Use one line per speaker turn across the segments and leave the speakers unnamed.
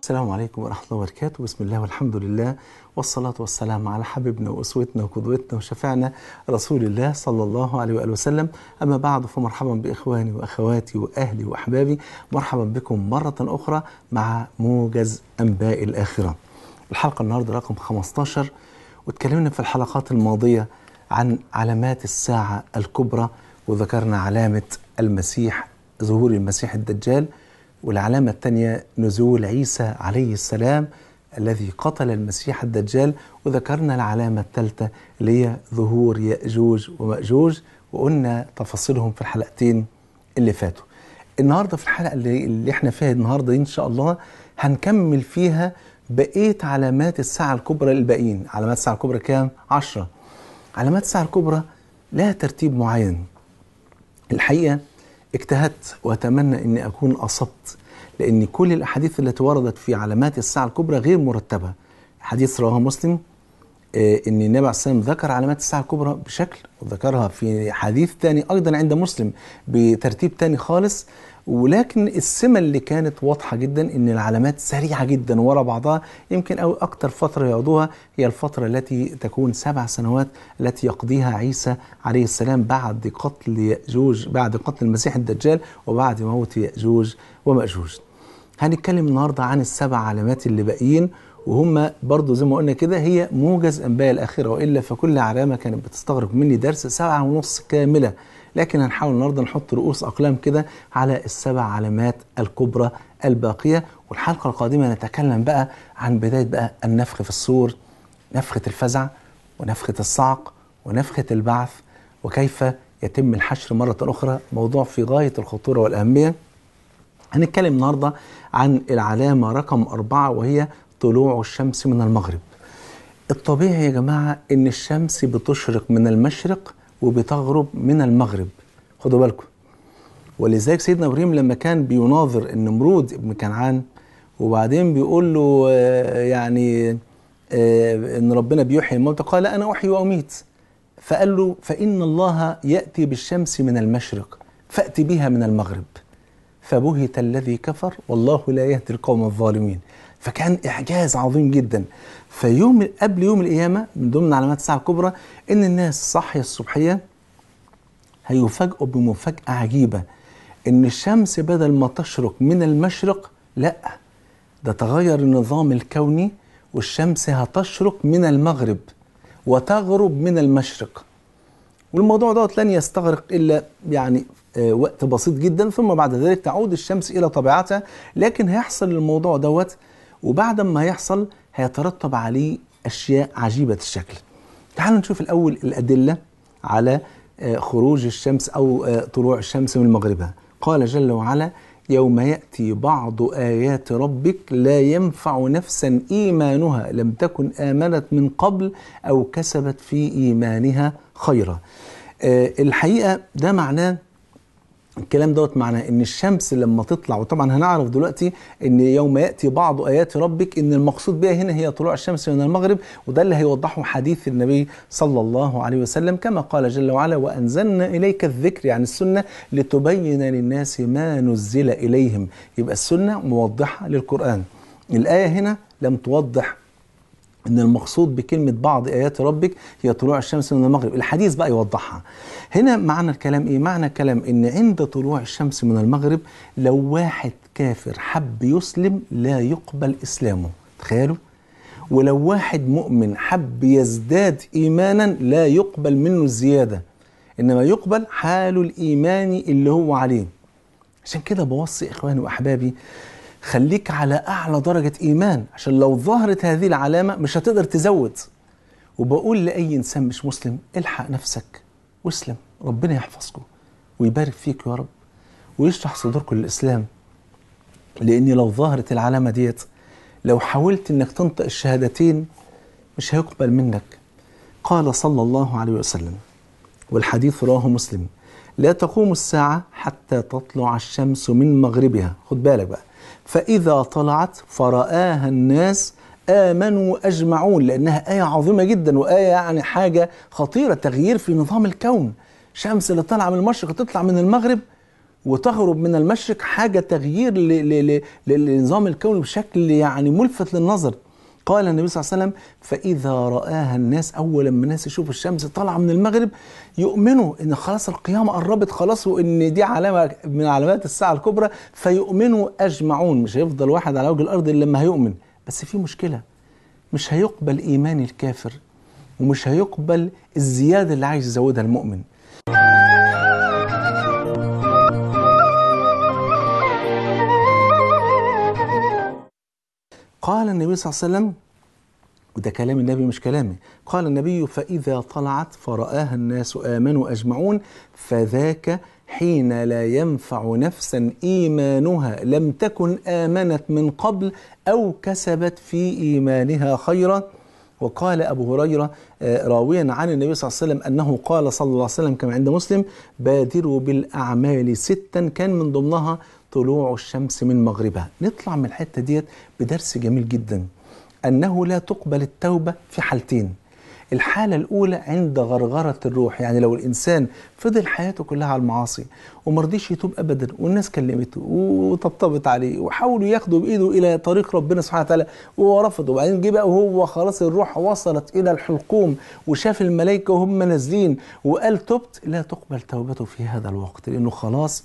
السلام عليكم ورحمة الله وبركاته بسم الله والحمد لله والصلاة والسلام على حبيبنا وأسوتنا وقدوتنا وشفعنا رسول الله صلى الله عليه وآله وسلم أما بعد فمرحبا بإخواني وأخواتي وأهلي وأحبابي مرحبا بكم مرة أخرى مع موجز أنباء الآخرة الحلقة النهاردة رقم 15 واتكلمنا في الحلقات الماضية عن علامات الساعة الكبرى وذكرنا علامة المسيح ظهور المسيح الدجال والعلامة الثانية نزول عيسى عليه السلام الذي قتل المسيح الدجال وذكرنا العلامة الثالثة اللي هي ظهور يأجوج ومأجوج وقلنا تفاصيلهم في الحلقتين اللي فاتوا النهاردة في الحلقة اللي, اللي احنا فيها النهاردة إن شاء الله هنكمل فيها بقية علامات الساعة الكبرى الباقيين علامات الساعة الكبرى كام؟ عشرة علامات الساعة الكبرى لها ترتيب معين الحقيقة اجتهدت واتمنى اني اكون اصبت لان كل الاحاديث التي وردت في علامات الساعه الكبرى غير مرتبه حديث رواه مسلم آه ان النبي عليه الصلاه والسلام ذكر علامات الساعه الكبرى بشكل وذكرها في حديث ثاني ايضا عند مسلم بترتيب ثاني خالص ولكن السمة اللي كانت واضحة جدا ان العلامات سريعة جدا ورا بعضها يمكن او اكتر فترة يقضوها هي الفترة التي تكون سبع سنوات التي يقضيها عيسى عليه السلام بعد قتل يأجوج بعد قتل المسيح الدجال وبعد موت يأجوج ومأجوج هنتكلم النهاردة عن السبع علامات اللي باقيين وهم برضو زي ما قلنا كده هي موجز انباء الاخره والا فكل علامه كانت بتستغرق مني درس ساعه ونص كامله لكن هنحاول النهارده نحط رؤوس اقلام كده على السبع علامات الكبرى الباقيه والحلقه القادمه نتكلم بقى عن بدايه بقى النفخ في الصور نفخه الفزع ونفخه الصعق ونفخه البعث وكيف يتم الحشر مره اخرى موضوع في غايه الخطوره والاهميه هنتكلم النهارده عن العلامه رقم أربعة وهي طلوع الشمس من المغرب الطبيعي يا جماعه ان الشمس بتشرق من المشرق وبتغرب من المغرب خدوا بالكم ولذلك سيدنا ابراهيم لما كان بيناظر النمرود ابن كنعان وبعدين بيقول له يعني ان ربنا بيحيي الموتى قال انا احيي واميت فقال له فان الله ياتي بالشمس من المشرق فات بها من المغرب فبهت الذي كفر والله لا يهدي القوم الظالمين فكان اعجاز عظيم جدا فيوم قبل يوم القيامه من ضمن علامات الساعه الكبرى ان الناس صاحيه الصبحيه هيفاجئوا بمفاجاه عجيبه ان الشمس بدل ما تشرق من المشرق لا ده تغير النظام الكوني والشمس هتشرق من المغرب وتغرب من المشرق والموضوع دوت لن يستغرق الا يعني آه وقت بسيط جدا ثم بعد ذلك تعود الشمس الى طبيعتها لكن هيحصل الموضوع دوت وبعد ما هيحصل هيترتب عليه اشياء عجيبه الشكل. تعالوا نشوف الاول الادله على آه خروج الشمس او آه طلوع الشمس من مغربها. قال جل وعلا: يوم ياتي بعض ايات ربك لا ينفع نفسا ايمانها لم تكن امنت من قبل او كسبت في ايمانها خيرا. الحقيقه ده معناه الكلام دوت معناه ان الشمس لما تطلع وطبعا هنعرف دلوقتي ان يوم ياتي بعض ايات ربك ان المقصود بها هنا هي طلوع الشمس من المغرب وده اللي هيوضحه حديث النبي صلى الله عليه وسلم كما قال جل وعلا وانزلنا اليك الذكر يعني السنه لتبين للناس ما نزل اليهم يبقى السنه موضحه للقران الايه هنا لم توضح ان المقصود بكلمه بعض ايات ربك هي طلوع الشمس من المغرب الحديث بقى يوضحها هنا معنى الكلام ايه معنى الكلام ان عند طلوع الشمس من المغرب لو واحد كافر حب يسلم لا يقبل اسلامه تخيلوا ولو واحد مؤمن حب يزداد ايمانا لا يقبل منه الزياده انما يقبل حال الايمان اللي هو عليه عشان كده بوصي اخواني واحبابي خليك على اعلى درجه ايمان عشان لو ظهرت هذه العلامه مش هتقدر تزود وبقول لاي انسان مش مسلم الحق نفسك واسلم ربنا يحفظكم ويبارك فيك يا رب ويشرح صدوركم للاسلام لان لو ظهرت العلامه ديت لو حاولت انك تنطق الشهادتين مش هيقبل منك قال صلى الله عليه وسلم والحديث رواه مسلم لا تقوم الساعه حتى تطلع الشمس من مغربها خد بالك بقى فإذا طلعت فرآها الناس آمنوا أجمعون لأنها آية عظيمة جدا وآية يعني حاجة خطيرة تغيير في نظام الكون شمس اللي طالعة من المشرق تطلع من المغرب وتغرب من المشرق حاجة تغيير ل- ل- ل- ل- لنظام الكون بشكل يعني ملفت للنظر قال النبي صلى الله عليه وسلم فإذا رآها الناس أول ما الناس يشوفوا الشمس طالعة من المغرب يؤمنوا إن خلاص القيامة قربت خلاص وإن دي علامة من علامات الساعة الكبرى فيؤمنوا أجمعون مش هيفضل واحد على وجه الأرض إلا لما هيؤمن بس في مشكلة مش هيقبل إيمان الكافر ومش هيقبل الزيادة اللي عايز يزودها المؤمن قال النبي صلى الله عليه وسلم وده كلام النبي مش كلامي قال النبي فإذا طلعت فرآها الناس آمنوا أجمعون فذاك حين لا ينفع نفسا إيمانها لم تكن آمنت من قبل أو كسبت في إيمانها خيرا وقال أبو هريرة آه، راويا عن النبي صلى الله عليه وسلم أنه قال صلى الله عليه وسلم كما عند مسلم بادروا بالأعمال ستا كان من ضمنها طلوع الشمس من مغربها نطلع من الحتة ديت بدرس جميل جدا أنه لا تقبل التوبة في حالتين الحالة الأولى عند غرغرة الروح يعني لو الإنسان فضل حياته كلها على المعاصي ومرضيش يتوب أبدا والناس كلمته وطبطبت عليه وحاولوا ياخدوا بإيده إلى طريق ربنا سبحانه وتعالى وهو رفض وبعدين جه بقى وهو خلاص الروح وصلت إلى الحلقوم وشاف الملائكة وهم نازلين وقال تبت لا تقبل توبته في هذا الوقت لأنه خلاص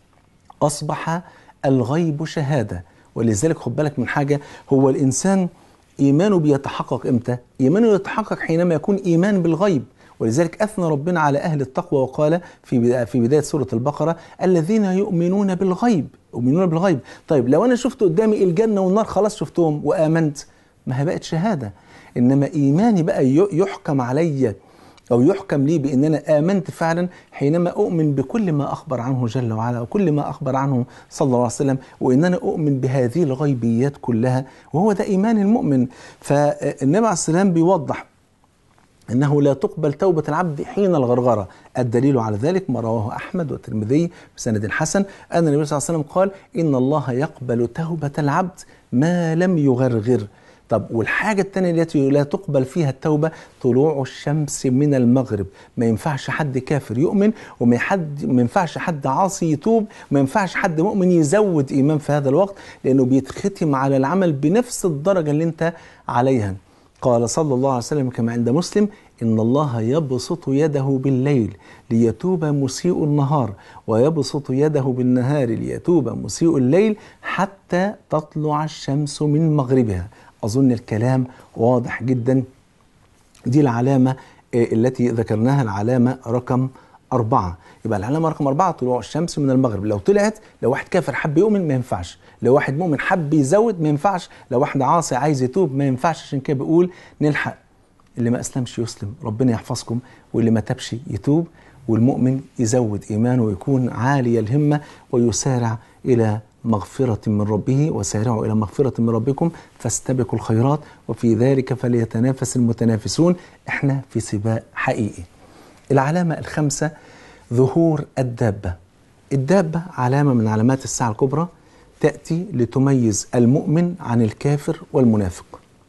أصبح الغيب شهادة ولذلك خد بالك من حاجة هو الإنسان إيمانه بيتحقق إمتى؟ إيمانه يتحقق حينما يكون إيمان بالغيب ولذلك أثنى ربنا على أهل التقوى وقال في بدا- في بداية سورة البقرة الذين يؤمنون بالغيب يؤمنون بالغيب طيب لو أنا شفت قدامي الجنة والنار خلاص شفتهم وآمنت ما هي بقت شهادة إنما إيماني بقى ي- يحكم عليّ أو يحكم لي بأن أنا آمنت فعلا حينما أؤمن بكل ما أخبر عنه جل وعلا وكل ما أخبر عنه صلى الله عليه وسلم وأن أنا أؤمن بهذه الغيبيات كلها وهو ده إيمان المؤمن فالنبي عليه السلام بيوضح أنه لا تقبل توبة العبد حين الغرغرة الدليل على ذلك ما رواه أحمد والترمذي بسند حسن أن النبي صلى الله عليه وسلم قال إن الله يقبل توبة العبد ما لم يغرغر طب والحاجة الثانية التي لا تقبل فيها التوبة طلوع الشمس من المغرب ما ينفعش حد كافر يؤمن وما حد ما ينفعش حد عاصي يتوب ما ينفعش حد مؤمن يزود إيمان في هذا الوقت لأنه بيتختم على العمل بنفس الدرجة اللي أنت عليها قال صلى الله عليه وسلم كما عند مسلم إن الله يبسط يده بالليل ليتوب مسيء النهار ويبسط يده بالنهار ليتوب مسيء الليل حتى تطلع الشمس من مغربها أظن الكلام واضح جدا دي العلامة آه، التي ذكرناها العلامة رقم أربعة يبقى العلامة رقم أربعة طلوع الشمس من المغرب لو طلعت لو واحد كافر حب يؤمن ما ينفعش لو واحد مؤمن حب يزود ما ينفعش لو واحد عاصي عايز يتوب ما ينفعش عشان كده بيقول نلحق اللي ما أسلمش يسلم ربنا يحفظكم واللي ما تبش يتوب والمؤمن يزود إيمانه ويكون عالي الهمة ويسارع إلى مغفرة من ربه وسارعوا إلى مغفرة من ربكم فاستبقوا الخيرات وفي ذلك فليتنافس المتنافسون احنا في سباق حقيقي العلامة الخامسة ظهور الدابة الدابة علامة من علامات الساعة الكبرى تأتي لتميز المؤمن عن الكافر والمنافق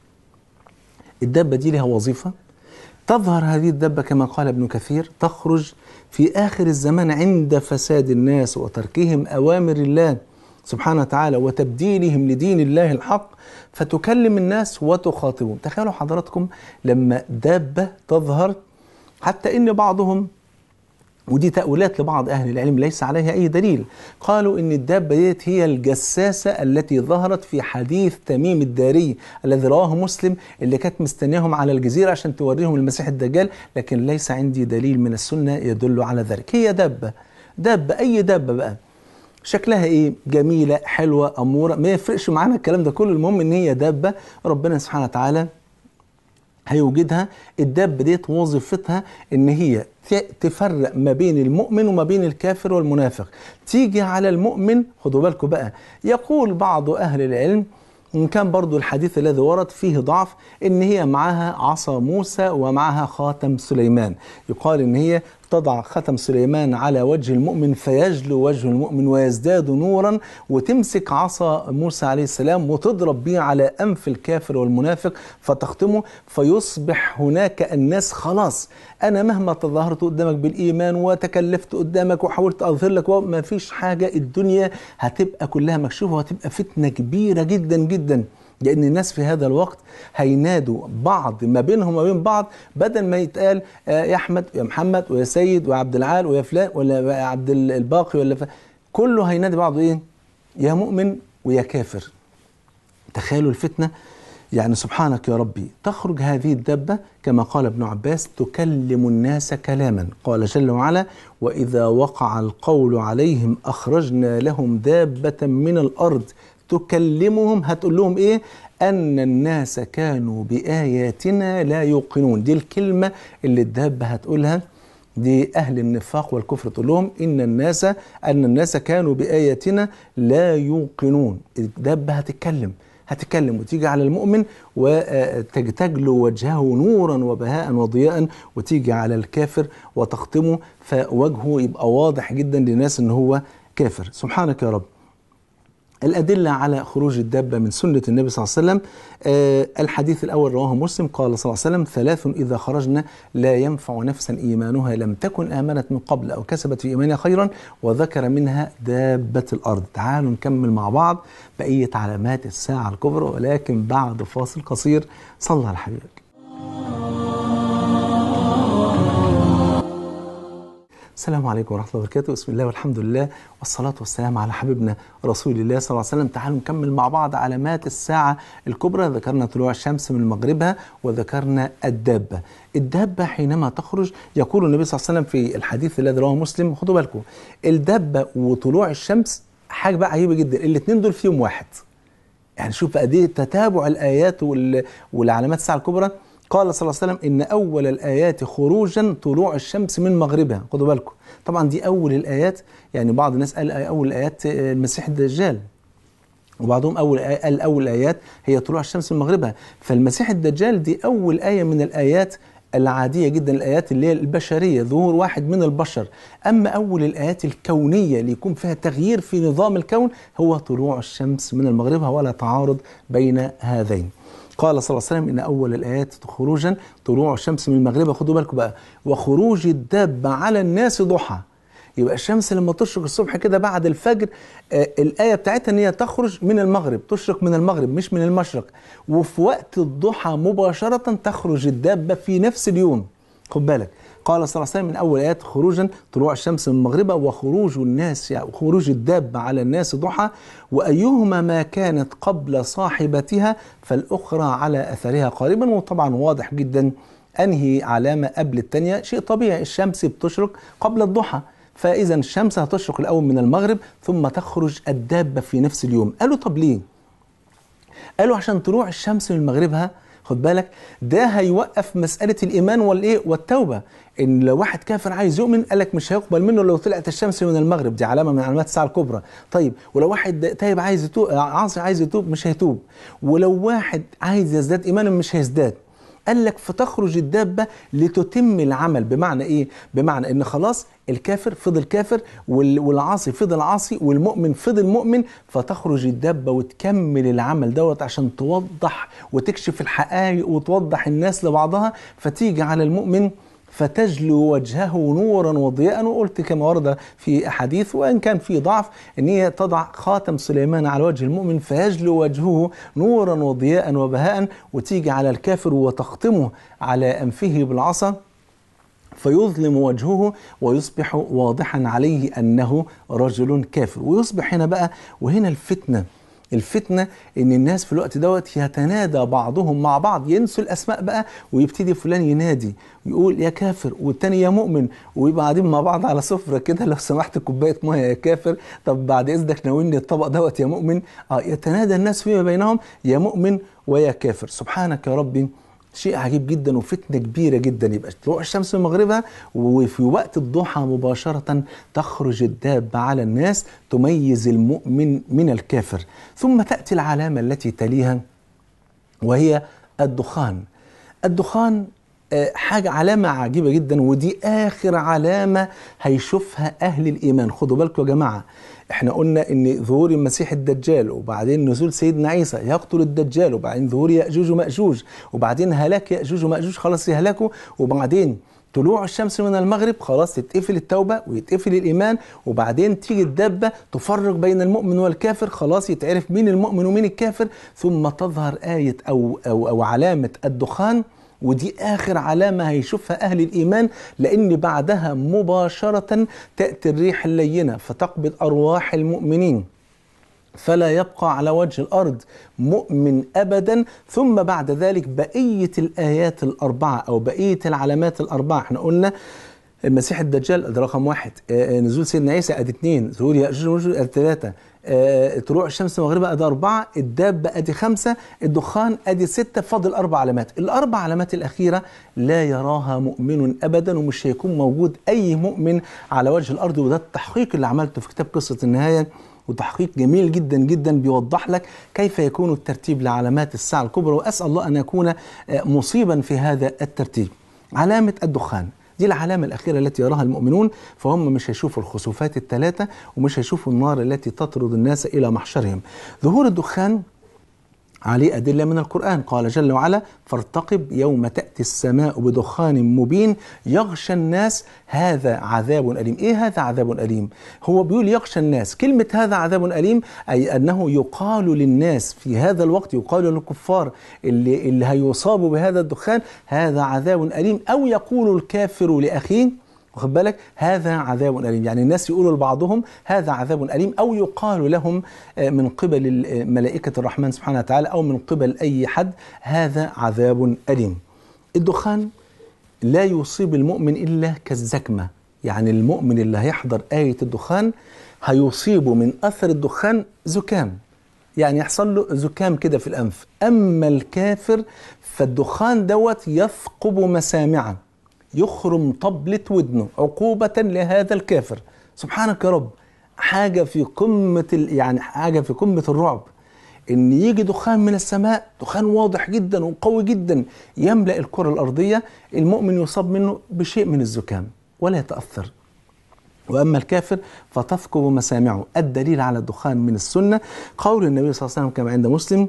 الدابة دي لها وظيفة تظهر هذه الدابة كما قال ابن كثير تخرج في آخر الزمان عند فساد الناس وتركهم أوامر الله سبحانه وتعالى وتبديلهم لدين الله الحق فتكلم الناس وتخاطبهم تخيلوا حضراتكم لما دابة تظهر حتى إن بعضهم ودي تأويلات لبعض أهل العلم ليس عليها أي دليل قالوا إن الدابة ديت هي الجساسة التي ظهرت في حديث تميم الداري الذي رواه مسلم اللي كانت مستنياهم على الجزيرة عشان توريهم المسيح الدجال لكن ليس عندي دليل من السنة يدل على ذلك هي دابة دابة أي دابة بقى شكلها ايه جميله حلوه اموره ما يفرقش معانا الكلام ده كله المهم ان هي دابه ربنا سبحانه وتعالى هيوجدها الدابة ديت وظيفتها ان هي ت- تفرق ما بين المؤمن وما بين الكافر والمنافق تيجي على المؤمن خدوا بالكم بقى يقول بعض اهل العلم إن كان برضو الحديث الذي ورد فيه ضعف إن هي معها عصا موسى ومعها خاتم سليمان يقال إن هي تضع ختم سليمان على وجه المؤمن فيجلو وجه المؤمن ويزداد نورا وتمسك عصا موسى عليه السلام وتضرب به على أنف الكافر والمنافق فتختمه فيصبح هناك الناس خلاص أنا مهما تظاهرت قدامك بالإيمان وتكلفت قدامك وحاولت أظهر لك ما فيش حاجة الدنيا هتبقى كلها مكشوفة وهتبقى فتنة كبيرة جدا جدا لأن الناس في هذا الوقت هينادوا بعض ما بينهم وبين بعض بدل ما يتقال آه يا أحمد يا محمد ويا سيد ويا عبد العال ويا فلان ولا يا عبد الباقي ولا ف... كله هينادي بعضه إيه؟ يا مؤمن ويا كافر تخيلوا الفتنة يعني سبحانك يا ربي تخرج هذه الدبة كما قال ابن عباس تكلم الناس كلاما قال جل وعلا وإذا وقع القول عليهم أخرجنا لهم دابة من الأرض تكلمهم هتقول لهم ايه ان الناس كانوا باياتنا لا يوقنون دي الكلمه اللي الدابه هتقولها دي اهل النفاق والكفر تقول لهم ان الناس ان الناس كانوا باياتنا لا يوقنون الدابه هتتكلم هتتكلم وتيجي على المؤمن وتجلو وجهه نورا وبهاء وضياء وتيجي على الكافر وتختمه فوجهه يبقى واضح جدا للناس ان هو كافر سبحانك يا رب الأدلة على خروج الدابة من سنة النبي صلى الله عليه وسلم آه الحديث الأول رواه مسلم قال صلى الله عليه وسلم ثلاث إذا خرجنا لا ينفع نفسا إيمانها لم تكن آمنت من قبل أو كسبت في إيمانها خيرا وذكر منها دابة الأرض تعالوا نكمل مع بعض بقية علامات الساعة الكبرى ولكن بعد فاصل قصير صلى على حبيبك السلام عليكم ورحمة الله وبركاته بسم الله والحمد لله والصلاة والسلام على حبيبنا رسول الله صلى الله عليه وسلم تعالوا نكمل مع بعض علامات الساعة الكبرى ذكرنا طلوع الشمس من مغربها وذكرنا الدابة الدابة حينما تخرج يقول النبي صلى الله عليه وسلم في الحديث الذي رواه مسلم خدوا بالكم الدابة وطلوع الشمس حاجة بقى عجيبة جدا الاثنين دول فيهم واحد يعني شوف قد ايه تتابع الآيات والعلامات الساعة الكبرى قال صلى الله عليه وسلم إن أول الآيات خروجا طلوع الشمس من مغربها خدوا بالكم طبعا دي أول الآيات يعني بعض الناس قال أول الآيات المسيح الدجال وبعضهم أول قال أول الآيات هي طلوع الشمس من مغربها فالمسيح الدجال دي أول آية من الآيات العادية جدا الآيات اللي هي البشرية ظهور واحد من البشر أما أول الآيات الكونية اللي يكون فيها تغيير في نظام الكون هو طلوع الشمس من المغربها ولا تعارض بين هذين قال صلى الله عليه وسلم ان اول الايات خروجا طلوع الشمس من المغرب خدوا بالكم بقى وخروج الدابه على الناس ضحى يبقى الشمس لما تشرق الصبح كده بعد الفجر آه الايه بتاعتها ان هي تخرج من المغرب تشرق من المغرب مش من المشرق وفي وقت الضحى مباشره تخرج الدابه في نفس اليوم خد بالك قال صلى الله عليه وسلم من اول ايات خروجا طلوع الشمس من مغربها وخروج الناس يعني خروج الدابه على الناس ضحى وايهما ما كانت قبل صاحبتها فالاخرى على اثرها قريبا وطبعا واضح جدا انهي علامه قبل الثانيه شيء طبيعي الشمس بتشرق قبل الضحى فاذا الشمس هتشرق الاول من المغرب ثم تخرج الدابه في نفس اليوم قالوا طب ليه قالوا عشان طلوع الشمس من مغربها خد بالك ده هيوقف مسألة الإيمان والإيه والتوبة إن لو واحد كافر عايز يؤمن قال لك مش هيقبل منه لو طلعت الشمس من المغرب دي علامة من علامات الساعة الكبرى طيب ولو واحد تايب عايز يتوب عاصي عايز يتوب مش هيتوب ولو واحد عايز يزداد إيمانا مش هيزداد قال لك فتخرج الدابة لتتم العمل بمعنى ايه بمعنى ان خلاص الكافر فضل كافر والعاصي فضل عاصي والمؤمن فضل مؤمن فتخرج الدابة وتكمل العمل دوت عشان توضح وتكشف الحقائق وتوضح الناس لبعضها فتيجي على المؤمن فتجلو وجهه نورا وضياء وقلت كما ورد في احاديث وان كان في ضعف ان هي تضع خاتم سليمان على وجه المؤمن فيجلو وجهه نورا وضياء وبهاء وتيجي على الكافر وتختمه على انفه بالعصا فيظلم وجهه ويصبح واضحا عليه انه رجل كافر ويصبح هنا بقى وهنا الفتنه الفتنة ان الناس في الوقت دوت يتنادى بعضهم مع بعض ينسوا الاسماء بقى ويبتدي فلان ينادي ويقول يا كافر والتاني يا مؤمن ويبقى قاعدين مع بعض على سفرة كده لو سمحت كوباية مية يا كافر طب بعد اذنك ناولني الطبق دوت يا مؤمن اه يتنادى الناس فيما بينهم يا مؤمن ويا كافر سبحانك يا ربي شيء عجيب جدا وفتنه كبيره جدا يبقى طلوع الشمس من مغربها وفي وقت الضحى مباشره تخرج الدابه على الناس تميز المؤمن من الكافر ثم تاتي العلامه التي تليها وهي الدخان الدخان آه، حاجة علامة عجيبة جدا ودي آخر علامة هيشوفها أهل الإيمان خدوا بالكم يا جماعة احنا قلنا ان ظهور المسيح الدجال وبعدين نزول سيدنا عيسى يقتل الدجال وبعدين ظهور يأجوج ومأجوج وبعدين هلاك يأجوج ومأجوج خلاص يهلكوا وبعدين طلوع الشمس من المغرب خلاص تتقفل التوبة ويتقفل الإيمان وبعدين تيجي الدابة تفرق بين المؤمن والكافر خلاص يتعرف مين المؤمن ومين الكافر ثم تظهر آية أو, أو, أو علامة الدخان ودي آخر علامة هيشوفها أهل الإيمان لأن بعدها مباشرة تأتي الريح اللينة فتقبض أرواح المؤمنين فلا يبقى على وجه الارض مؤمن ابدا ثم بعد ذلك بقيه الايات الاربعه او بقيه العلامات الاربعه احنا قلنا المسيح الدجال ادي رقم واحد آه، آه، نزول سيدنا عيسى ادي اثنين ظهور ياجوج وماجوج ادي ثلاثه آه، طلوع الشمس مغربها ادي اربعه الدابه ادي خمسه الدخان ادي سته فاضل اربع علامات الاربع علامات الاخيره لا يراها مؤمن ابدا ومش هيكون موجود اي مؤمن على وجه الارض وده التحقيق اللي عملته في كتاب قصه النهايه وتحقيق جميل جدا جدا بيوضح لك كيف يكون الترتيب لعلامات الساعة الكبرى وأسأل الله أن يكون آه، مصيبا في هذا الترتيب علامة الدخان دي العلامة الأخيرة التي يراها المؤمنون فهم مش هيشوفوا الخسوفات الثلاثة ومش هيشوفوا النار التي تطرد الناس إلى محشرهم ظهور الدخان عليه أدلة من القرآن قال جل وعلا فارتقب يوم تأتي السماء بدخان مبين يغشى الناس هذا عذاب أليم إيه هذا عذاب أليم هو بيقول يغشى الناس كلمة هذا عذاب أليم أي أنه يقال للناس في هذا الوقت يقال للكفار اللي, اللي هيصابوا بهذا الدخان هذا عذاب أليم أو يقول الكافر لأخيه واخد بالك هذا عذاب أليم يعني الناس يقولوا لبعضهم هذا عذاب أليم أو يقال لهم آه، من قبل آه، ملائكة الرحمن سبحانه وتعالى أو من قبل أي حد هذا عذاب أليم الدخان لا يصيب المؤمن إلا كالزكمة يعني المؤمن اللي هيحضر آية الدخان هيصيبه من أثر الدخان زكام يعني يحصل له زكام كده في الأنف أما الكافر فالدخان دوت يثقب مسامعه يخرم طبلة ودنه عقوبة لهذا الكافر سبحانك يا رب حاجة في قمة يعني حاجة في قمة الرعب ان يجي دخان من السماء دخان واضح جدا وقوي جدا يملا الكره الارضيه المؤمن يصاب منه بشيء من الزكام ولا يتاثر واما الكافر فتثقب مسامعه الدليل على الدخان من السنه قول النبي صلى الله عليه وسلم كما عند مسلم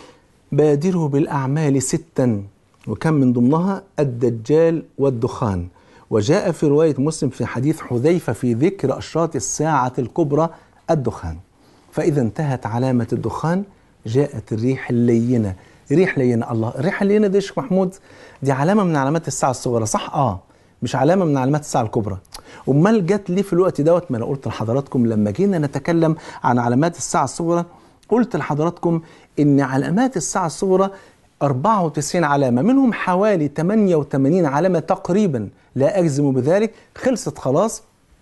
بادروا بالاعمال ستا وكان من ضمنها الدجال والدخان وجاء في رواية مسلم في حديث حذيفة في ذكر أشراط الساعة الكبرى الدخان فإذا انتهت علامة الدخان جاءت الريح اللينة ريح لينة الله الريح اللينة دي شيخ محمود دي علامة من علامات الساعة الصغرى صح اه مش علامة من علامات الساعة الكبرى أمال جت ليه في الوقت دوت ما أنا قلت لحضراتكم لما جينا نتكلم عن علامات الساعة الصغرى قلت لحضراتكم إن علامات الساعة الصغرى 94 علامة منهم حوالي 88 علامة تقريبا لا أجزم بذلك خلصت خلاص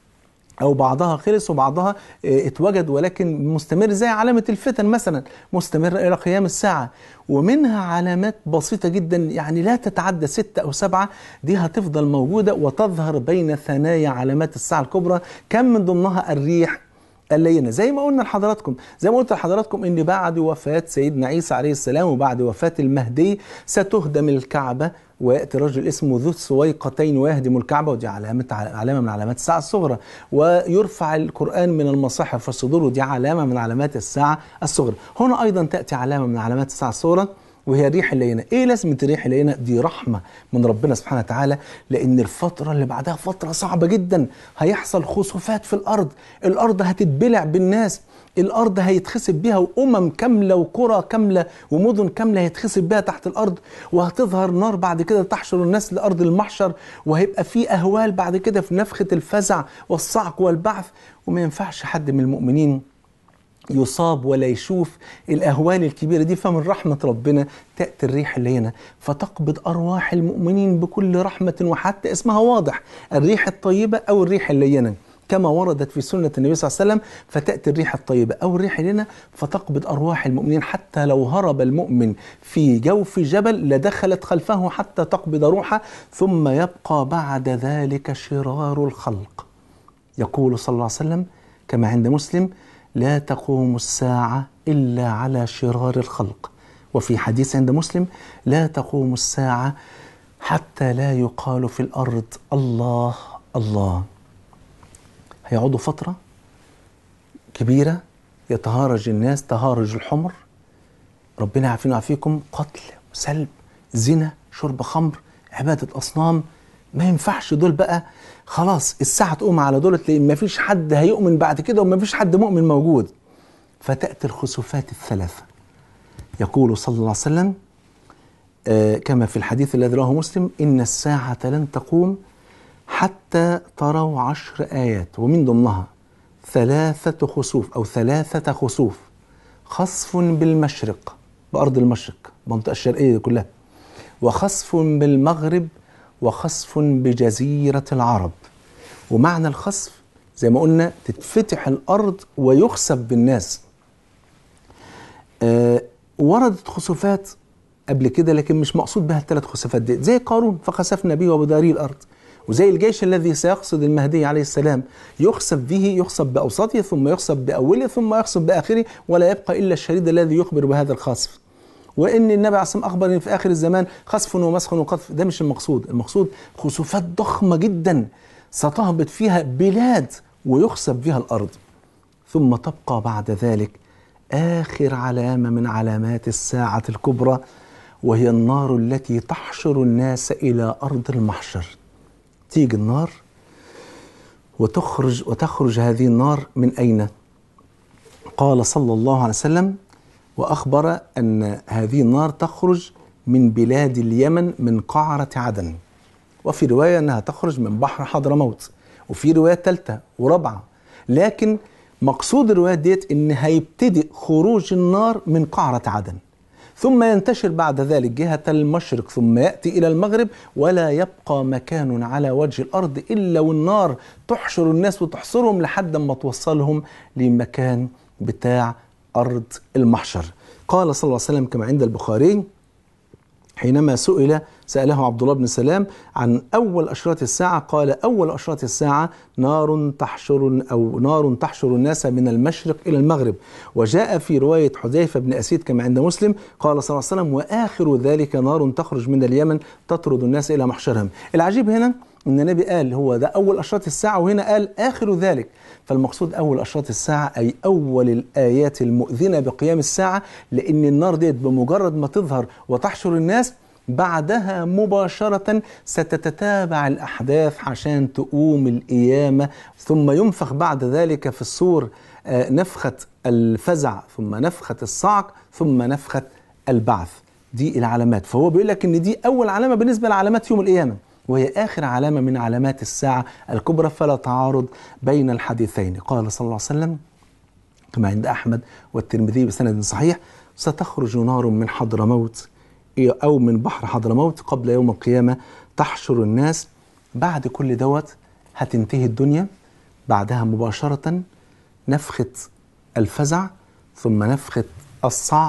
أو بعضها خلص وبعضها آه، اتوجد ولكن مستمر زي علامة الفتن مثلا مستمرة إلى قيام الساعة ومنها علامات بسيطة جدا يعني لا تتعدى ستة أو سبعة دي هتفضل موجودة وتظهر بين ثنايا علامات الساعة الكبرى كم من ضمنها الريح اللينه زي ما قلنا لحضراتكم زي ما قلت لحضراتكم ان بعد وفاه سيدنا عيسى عليه السلام وبعد وفاه المهدي ستهدم الكعبه وياتي رجل اسمه ذو السويقتين ويهدم الكعبه ودي علامه علامه من علامات الساعه الصغرى ويرفع القران من المصاحف والصدور ودي علامه من علامات الساعه الصغرى هنا ايضا تاتي علامه من علامات الساعه الصغرى وهي الريح اللينه ايه لازمه الريح اللينه دي رحمه من ربنا سبحانه وتعالى لان الفتره اللي بعدها فتره صعبه جدا هيحصل خسوفات في الارض الارض هتتبلع بالناس الارض هيتخسف بها وامم كامله وقرى كامله ومدن كامله هيتخسف بها تحت الارض وهتظهر نار بعد كده تحشر الناس لارض المحشر وهيبقى في اهوال بعد كده في نفخه الفزع والصعق والبعث وما ينفعش حد من المؤمنين يصاب ولا يشوف الأهوال الكبيرة دي فمن رحمة ربنا تأتي الريح اللي هنا فتقبض أرواح المؤمنين بكل رحمة وحتى اسمها واضح الريح الطيبة أو الريح اللينة كما وردت في سنة النبي صلى الله عليه وسلم فتأتي الريح الطيبة أو الريح اللينة فتقبض أرواح المؤمنين حتى لو هرب المؤمن في جوف جبل لدخلت خلفه حتى تقبض روحه ثم يبقى بعد ذلك شرار الخلق يقول صلى الله عليه وسلم كما عند مسلم لا تقوم الساعة إلا على شرار الخلق وفي حديث عند مسلم لا تقوم الساعة حتى لا يقال في الأرض الله الله هيقعدوا فترة كبيرة يتهارج الناس تهارج الحمر ربنا يعافينا ويعافيكم قتل سلب زنا شرب خمر عبادة أصنام ما ينفعش دول بقى خلاص الساعة تقوم على دولت لأن ما فيش حد هيؤمن بعد كده وما فيش حد مؤمن موجود فتأتي الخسوفات الثلاثة يقول صلى الله عليه وسلم آه كما في الحديث الذي رواه مسلم إن الساعة لن تقوم حتى تروا عشر آيات ومن ضمنها ثلاثة خسوف أو ثلاثة خسوف خسف بالمشرق بأرض المشرق المنطقة الشرقية دي كلها وخسف بالمغرب وخسف بجزيرة العرب ومعنى الخسف زي ما قلنا تتفتح الأرض ويخسف بالناس آه وردت خسوفات قبل كده لكن مش مقصود بها الثلاث خسوفات دي زي قارون فخسفنا به وبداري الأرض وزي الجيش الذي سيقصد المهدي عليه السلام يخسف به يخسف بأوسطه ثم يخسف بأوله ثم يخسف بآخره ولا يبقى إلا الشريد الذي يخبر بهذا الخسف وان النبي عليه الصلاه اخبر ان في اخر الزمان خسف ومسخ وقذف ده مش المقصود المقصود خسوفات ضخمه جدا ستهبط فيها بلاد ويخسف بها الارض ثم تبقى بعد ذلك اخر علامه من علامات الساعه الكبرى وهي النار التي تحشر الناس الى ارض المحشر تيجي النار وتخرج وتخرج هذه النار من اين قال صلى الله عليه وسلم واخبر ان هذه النار تخرج من بلاد اليمن من قعره عدن وفي روايه انها تخرج من بحر حضرموت وفي روايه ثالثه ورابعه لكن مقصود الروايات ديت ان هيبتدي خروج النار من قعره عدن ثم ينتشر بعد ذلك جهة المشرق ثم يأتي إلى المغرب ولا يبقى مكان على وجه الأرض إلا والنار تحشر الناس وتحصرهم لحد ما توصلهم لمكان بتاع أرض المحشر قال صلى الله عليه وسلم كما عند البخاري حينما سئل سأله عبد الله بن سلام عن أول أشراط الساعة قال أول أشراط الساعة نار تحشر أو نار تحشر الناس من المشرق إلى المغرب وجاء في رواية حذيفة بن أسيد كما عند مسلم قال صلى الله عليه وسلم وآخر ذلك نار تخرج من اليمن تطرد الناس إلى محشرهم العجيب هنا ان النبي قال هو ده اول اشراط الساعه وهنا قال اخر ذلك فالمقصود اول اشراط الساعه اي اول الايات المؤذنه بقيام الساعه لان النار ديت بمجرد ما تظهر وتحشر الناس بعدها مباشرة ستتتابع الأحداث عشان تقوم القيامة ثم ينفخ بعد ذلك في الصور نفخة الفزع ثم نفخة الصعق ثم نفخة البعث دي العلامات فهو بيقول لك ان دي اول علامه بالنسبه لعلامات يوم القيامه وهي آخر علامة من علامات الساعة الكبرى فلا تعارض بين الحديثين قال صلى الله عليه وسلم كما عند أحمد والترمذي بسند صحيح ستخرج نار من حضرموت أو من بحر حضرموت قبل يوم القيامة تحشر الناس بعد كل دوت هتنتهي الدنيا بعدها مباشرة نفخة الفزع ثم نفخة الصعق